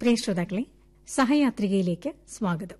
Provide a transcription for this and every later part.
പ്രിയ ശ്രോതാക്കളെ സഹയാത്രികയിലേക്ക് സ്വാഗതം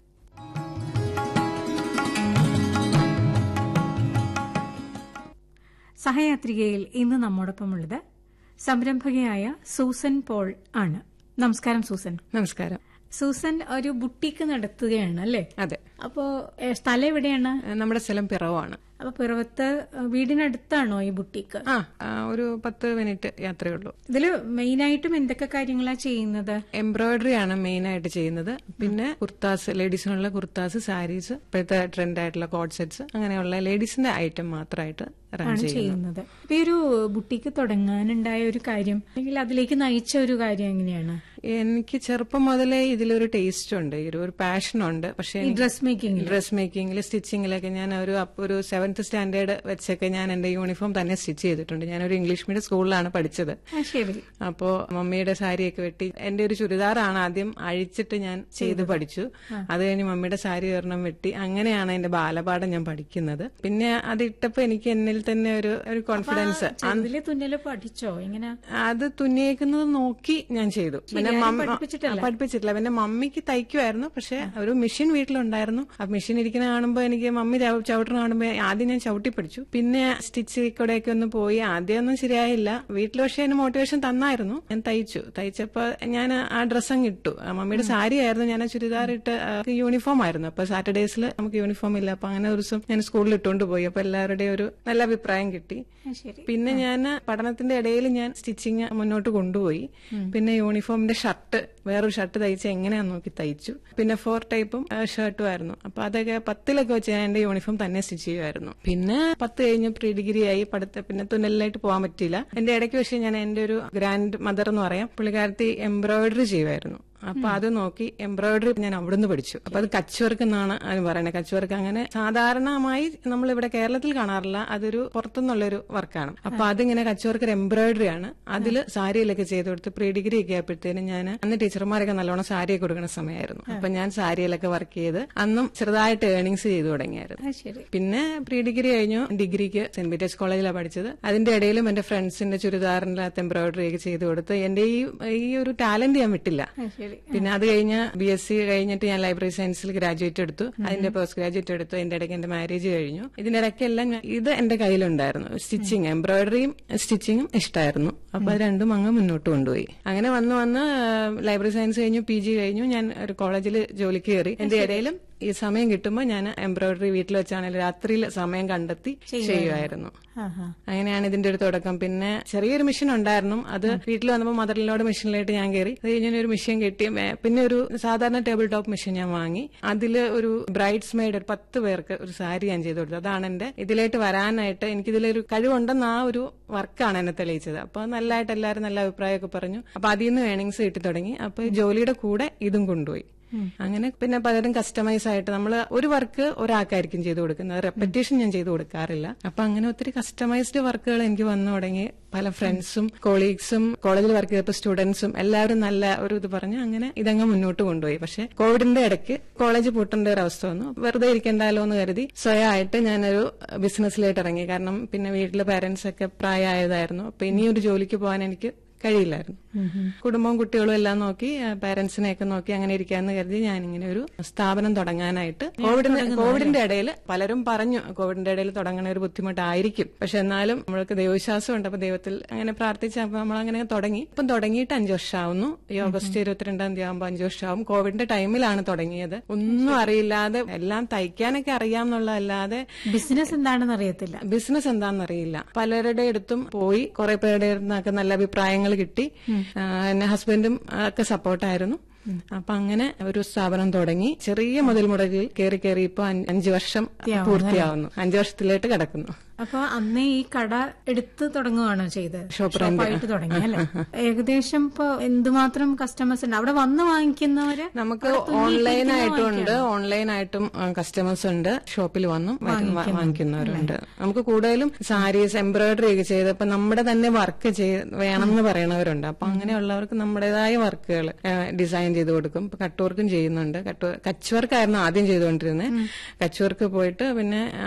സഹയാത്രികയിൽ ഇന്ന് നമ്മോടൊപ്പമുള്ളത് സംരംഭകയായ സൂസൻ പോൾ ആണ് നമസ്കാരം സൂസൻ നമസ്കാരം സൂസൻ ഒരു ബുട്ടീക്ക് നടത്തുകയാണ് അല്ലേ അതെ അപ്പോ ഏ, സ്ഥലം എവിടെയാണ് ഏഹ് നമ്മുടെ സ്ഥലം പിറവാണ് അപ്പൊ പിറവത്ത് വീടിനടുത്താണോ ഈ ബുട്ടീക്ക് ആ ആ, ഒരു പത്ത് മിനിറ്റ് യാത്രയുള്ളൂ ഇതില് മെയിനായിട്ടും എന്തൊക്കെ കാര്യങ്ങളാ ചെയ്യുന്നത് എംബ്രോയിഡറി ആണ് മെയിൻ ആയിട്ട് ചെയ്യുന്നത് പിന്നെ കുർത്താസ് ലേഡീസിനുള്ള കുർത്താസ് സാരീസ് ഇപ്പോഴത്തെ ട്രെൻഡ് ആയിട്ടുള്ള കോഡ് സെറ്റ്സ് അങ്ങനെയുള്ള ലേഡീസിന്റെ ഐറ്റം മാത്രമായിട്ട് റൺ ആണ് ചെയ്യും ചെയ്യുന്നത് അപ്പൊ ഈ ഒരു ബുട്ടീക്ക് തുടങ്ങാനുണ്ടായ ഒരു കാര്യം അല്ലെങ്കിൽ അതിലേക്ക് നയിച്ച ഒരു കാര്യം എങ്ങനെയാണ് എനിക്ക് ചെറുപ്പം മുതലേ ഇതിലൊരു ടേസ്റ്റ് ഉണ്ട് ഈ ഒരു- ഒരു പാഷൻ ഉണ്ട് പക്ഷേ ഈ ഡ്രസ് മേക്കിംഗ് ഡ്രസ് മേക്കിംഗിൽ സ്റ്റിച്ചിങ്ങിലൊക്കെ ഞാൻ ഒരു അപ്പ് ഒരു സെവൻത്ത് സ്റ്റാൻഡേർഡ് വെച്ചൊക്കെ ഞാൻ എന്റെ യൂണിഫോം തന്നെ സ്റ്റിച്ച് ചെയ്തിട്ടുണ്ട് ഞാൻ ഒരു ഇംഗ്ലീഷ് മീഡിയം സ്കൂളിലാണ് പഠിച്ചത് ശരി അപ്പോ മമ്മിയുടെ സാരിയൊക്കെ വെട്ടി എന്റെ ഒരു ചുരിദാറാണ് ആദ്യം അഴിച്ചിട്ട് ഞാൻ ചെയ്ത് പഠിച്ചു അത് കഴിഞ്ഞ് മമ്മിയുടെ സാരി ഒരെണ്ണം വെട്ടി അങ്ങനെയാണ് എന്റെ ബാലപാഠം ഞാൻ പഠിക്കുന്നത് പിന്നെ അത് ഇട്ടപ്പോ എനിക്ക് എന്നിൽ തന്നെ ഒരു ഒരു കോൺഫിഡൻസ് ചെറുതിലെ തുന്നല് പഠിച്ചോ എങ്ങനെ അത് തുന്നിയേക്കുന്നത് നോക്കി ഞാൻ ചെയ്തു പിന്നെ മമ്മ- പഠിപ്പിച്ചിട്ടല്ല? ആ, പഠിപ്പിച്ചിട്ടില്ല പിന്നെ മമ്മിക്ക് തയ്ക്കുമായിരുന്നു പക്ഷെ ഒരു മെഷീൻ വീട്ടിലുണ്ടായിരുന്നു ആ മെഷീൻ ഇരിക്കുന്ന കാണുമ്പോൾ എനിക്ക് മമ്മി ചവ- ചവിട്ടുന്ന കാണുമ്പോൾ ആദ്യം ഞാൻ ചവിട്ടി പഠിച്ചു പിന്നെ സ്റ്റിച്ച് കൂടെയൊക്കെ ഒന്ന് പോയി ആദ്യമൊന്നും ശരിയായില്ല വീട്ടിൽ പക്ഷെ അതിന് മോട്ടിവേഷൻ തന്നായിരുന്നു ഞാൻ തയ്ച്ചു തയ്ച്ചപ്പോ ഞാൻ ആ ഡ്രസ്സ് അങ്ങ് ഇട്ടു ആ, മമ്മിയുടെ സാരി ആയിരുന്നു ഞാൻ ആ ചുരിദാർ ഇട്ട് യൂണിഫോം ആയിരുന്നു അപ്പൊ സാറ്റർഡേസിൽ നമുക്ക് യൂണിഫോം ഇല്ല അപ്പൊ അങ്ങനെ ഒരു ദിവസം ഞാൻ സ്കൂളിൽ ഇട്ടുകൊണ്ട് പോയി അപ്പൊ എല്ലാവരുടെയും ഒരു നല്ല അഭിപ്രായം കിട്ടി ആ, ശരി പിന്നെ ഞാൻ പഠനത്തിന്റെ ഇടയിൽ ഞാൻ സ്റ്റിച്ചിങ് മുന്നോട്ട് കൊണ്ടുപോയി പിന്നെ യൂണിഫോമിന്റെ ഷർട്ട് വേറൊരു ഷർട്ട് തയ്ച്ച് എങ്ങനെയാന്ന് നോക്കി തയ്ച്ചു പിന്നെ ഫോർ ടൈപ്പും ഷർട്ടും ആയിരുന്നു അപ്പൊ അതൊക്കെ പത്തിലൊക്കെ വെച്ച് ഞാൻ എന്റെ യൂണിഫോം തന്നെ സ്റ്റിച്ച് ചെയ്യുമായിരുന്നു പിന്നെ പത്ത് കഴിഞ്ഞ് പ്രീ ഡിഗ്രി ആയി പഠിത്ത പിന്നെ തുന്നലിനായിട്ട് പോകാൻ പറ്റിയില്ല എന്റെ ഇടയ്ക്ക് പക്ഷേ ഞാൻ എന്റെ ഒരു ഗ്രാൻഡ് മദർ എന്ന് പറയാം പുള്ളിക്കാരത്തി എംബ്രോയിഡറി ചെയ്യുമായിരുന്നു അപ്പൊ അത് നോക്കി എംബ്രോയിഡറി ഞാൻ അവിടുന്ന് പഠിച്ചു അപ്പൊ അത് കച്ച് വർക്ക് എന്നാണ് അത് പറയുന്നത് കച്ച് വർക്ക് അങ്ങനെ സാധാരണമായി നമ്മൾ ഇവിടെ കേരളത്തിൽ കാണാറില്ല അതൊരു പുറത്തുനിന്നുള്ളൊരു വർക്കാണ് അപ്പൊ അതിങ്ങനെ കച്ച് വർക്ക് എംബ്രോയിഡറി ആണ് അതിൽ സാരിയിലൊക്കെ ചെയ്ത് കൊടുത്ത് പ്രീ ഡിഗ്രി ഒക്കെ ആയപ്പോഴത്തേനും ഞാൻ അന്ന് ടീച്ചർമാരൊക്കെ നല്ലോണം സാരിയൊക്കെ കൊടുക്കുന്ന സമയമായിരുന്നു അപ്പൊ ഞാൻ സാരിയിലൊക്കെ വർക്ക് ചെയ്ത് അന്നും ചെറുതായിട്ട് ഏണിങ്സ് ചെയ്തു തുടങ്ങിയായിരുന്നു ആ, ശരി പിന്നെ പ്രീ ഡിഗ്രി കഴിഞ്ഞു ഡിഗ്രിക്ക് സെന്റ് പീറ്റേഴ്സ് കോളേജിലാണ് പഠിച്ചത് അതിന്റെ ഇടയിലും എന്റെ ഫ്രണ്ട്സിന്റെ ചുരിദാറിന്റെ അകത്ത് എംബ്രോയിഡറി ഒക്കെ ചെയ്ത് കൊടുത്ത് എന്റെ ഈ ഈ ഒരു ടാലന്റ് ഞാൻ വിട്ടില്ല ആ, ശരി പിന്നെ അത് കഴിഞ്ഞ് ബി എസ് സി കഴിഞ്ഞിട്ട് ഞാൻ ലൈബ്രറി സയൻസിൽ ഗ്രാജുവേറ്റ് എടുത്തു അതിന്റെ പോസ്റ്റ് ഗ്രാജുവേറ്റ് എടുത്തു അതിന്റെ ഇടയ്ക്ക് എന്റെ മാരേജ് കഴിഞ്ഞു ഇതിന്റെ ഇടയ്ക്കെല്ലാം ഞാൻ- ഇത് എന്റെ കയ്യിലുണ്ടായിരുന്നു സ്റ്റിച്ചിങ് എംബ്രോയിഡറിയും സ്റ്റിച്ചിങ്ങും ഇഷ്ടമായിരുന്നു അപ്പൊ അത് രണ്ടും അങ്ങ് മുന്നോട്ട് കൊണ്ടുപോയി അങ്ങനെ വന്ന് വന്ന് ലൈബ്രറി സയൻസ് കഴിഞ്ഞു പി ജി കഴിഞ്ഞു ഞാൻ ഒരു കോളേജിൽ ജോലിക്ക് കയറി എന്റെ ഇടയിലും ഈ സമയം കിട്ടുമ്പോൾ ഞാൻ എംബ്രോയിഡറി വീട്ടിൽ വെച്ചാണെങ്കിലും രാത്രിയിൽ സമയം കണ്ടെത്തി ചെയ്യുമായിരുന്നു ആ ആ അങ്ങനെയാണ് ഇതിന്റെ ഒരു തുടക്കം പിന്നെ ചെറിയൊരു മെഷീൻ ഉണ്ടായിരുന്നു അത് വീട്ടിൽ വന്നപ്പോൾ മദറിലോട് മെഷീനിലായിട്ട് ഞാൻ കയറി അത് കഴിഞ്ഞ് ഒരു മെഷീൻ കിട്ടി മേ- പിന്നെ ഒരു സാധാരണ ടേബിൾ ടോപ്പ് മെഷീൻ ഞാൻ വാങ്ങി അതിൽ ഒരു ബ്രൈഡ്സ് മെയ്ഡ് ഒരു പത്ത് പേർക്ക് ഒരു സാരി ഞാൻ ചെയ്തു കൊടുത്തു അതാണ് എന്റെ ഇതിലേക്ക് വരാനായിട്ട് എനിക്കിതിലൊരു കഴിവുണ്ടെന്ന് ആ ഒരു വർക്കാണ് എന്നെ തെളിയിച്ചത് അപ്പൊ നല്ലതായിട്ട് എല്ലാവരും നല്ല അഭിപ്രായമൊക്കെ പറഞ്ഞു അപ്പൊ അതിൽ നിന്ന് ഏണിങ്സ് കിട്ടി തുടങ്ങി അപ്പൊ ഈ ജോലിയുടെ കൂടെ ഇതും കൊണ്ടുപോയി അങ്ങനെ പിന്നെ പലരും കസ്റ്റമൈസ് ആയിട്ട് നമ്മൾ ഒരു വർക്ക് ഒരാൾക്കായിരിക്കും ചെയ്തു കൊടുക്കുന്നത് റെപ്പറ്റേഷൻ ഞാൻ ചെയ്തു കൊടുക്കാറില്ല അപ്പൊ അങ്ങനെ ഒത്തിരി കസ്റ്റമൈസ്ഡ് വർക്കുകൾ എനിക്ക് വന്നു തുടങ്ങി പല ഫ്രണ്ട്സും കൊളീഗ്സും കോളേജിൽ വർക്ക് ചെയ്തപ്പോൾ സ്റ്റുഡൻസും എല്ലാവരും നല്ല ഒരു ഇത് പറഞ്ഞു അങ്ങനെ ഇതങ്ങ് മുന്നോട്ട് കൊണ്ടുപോയി പക്ഷെ കോവിഡിന്റെ ഇടയ്ക്ക് കോളേജ് പൂട്ടേണ്ട ഒരു അവസ്ഥ വന്നു വെറുതെ ഇരിക്കണ്ടല്ലോ എന്ന് കരുതി സ്വയമായിട്ട് ഞാനൊരു ബിസിനസ്സിലായിട്ട് ഇറങ്ങി കാരണം പിന്നെ വീട്ടിലെ പാരന്റ്സ് ഒക്കെ പ്രായമായതായിരുന്നു അപ്പൊ ഇനിയൊരു ജോലിക്ക് പോകാൻ എനിക്ക് കഴിയില്ലായിരുന്നു കുടുംബവും കുട്ടികളും എല്ലാം നോക്കി പാരന്റ്സിനെ ഒക്കെ നോക്കി അങ്ങനെ ഇരിക്കാന്ന് കരുതി ഞാനിങ്ങനെ ഒരു സ്ഥാപനം തുടങ്ങാനായിട്ട് കോവിഡിന് കോവിഡിന്റെ ഇടയിൽ പലരും പറഞ്ഞു കോവിഡിന്റെ ഇടയിൽ തുടങ്ങണ ഒരു ബുദ്ധിമുട്ടായിരിക്കും പക്ഷെ എന്നാലും നമ്മൾക്ക് ദൈവവിശ്വാസം ഉണ്ട് അപ്പൊ ദൈവത്തിൽ അങ്ങനെ പ്രാർത്ഥിച്ച് അപ്പൊ നമ്മൾ അങ്ങനെ തുടങ്ങി ഇപ്പം തുടങ്ങിയിട്ട് അഞ്ചു വർഷമാവുന്നു ഈ ഓഗസ്റ്റ് ഇരുപത്തിരണ്ടാം തീയതി ആകുമ്പോൾ അഞ്ചു വർഷമാവും കോവിഡിന്റെ ടൈമിലാണ് തുടങ്ങിയത് ഒന്നും അറിയില്ലാതെ എല്ലാം തയ്ക്കാനൊക്കെ അറിയാം എന്നുള്ളതല്ലാതെ ബിസിനസ് എന്താണെന്ന് അറിയത്തില്ല ബിസിനസ് എന്താണെന്നറിയില്ല പലരുടെ അടുത്തും പോയി കുറെ പേരുടെ അടുത്തൊക്കെ നല്ല അഭിപ്രായങ്ങൾ കിട്ടി ആ, എന്നെ ഹസ്ബൻഡും ഒക്കെ സപ്പോർട്ടായിരുന്നു അപ്പൊ അങ്ങനെ ഒരു സ്ഥാപനം തുടങ്ങി ചെറിയ മുതൽ മുടക്കിൽ കയറി കയറി ഇപ്പൊ അഞ്ച് അഞ്ച് വർഷം പൂർത്തിയാവുന്നു അഞ്ചു വർഷത്തിലേക്ക് കിടക്കുന്നു അപ്പൊ അന്നേ ഈ കട എടുത്ത് തുടങ്ങുകയാണോ ചെയ്തത് ഷോപ്പ് ഷോപ്പായിട്ട് തുടങ്ങി അല്ലെ ഏകദേശം ഇപ്പൊ എന്തുമാത്രം കസ്റ്റമേഴ്സ് ഉണ്ട് അവിടെ വന്ന് വാങ്ങിക്കുന്നവര് നമുക്ക് ഓൺലൈനായിട്ടുണ്ട് ഓൺലൈനായിട്ടും കസ്റ്റമേഴ്സ് ഉണ്ട് ഷോപ്പിൽ വന്നും വരും- വാ- വാങ്ങിക്കുന്നവരുണ്ട് നമുക്ക് കൂടുതലും സാരീസ് എംബ്രോയിഡറി ഒക്കെ ചെയ്ത് ഇപ്പൊ നമ്മുടെ തന്നെ വർക്ക് വേണമെന്ന് പറയണവരുണ്ട് അപ്പൊ അങ്ങനെയുള്ളവർക്ക് നമ്മുടേതായ വർക്കുകൾ ഡിസൈൻ ചെയ്ത് കൊടുക്കും ഇപ്പൊ കട്ട് വർക്കും ചെയ്യുന്നുണ്ട് കട്ട് കച്ച് വർക്കായിരുന്നു ആദ്യം ചെയ്തുകൊണ്ടിരുന്നത് കച്ച് വർക്ക് പോയിട്ട് പിന്നെ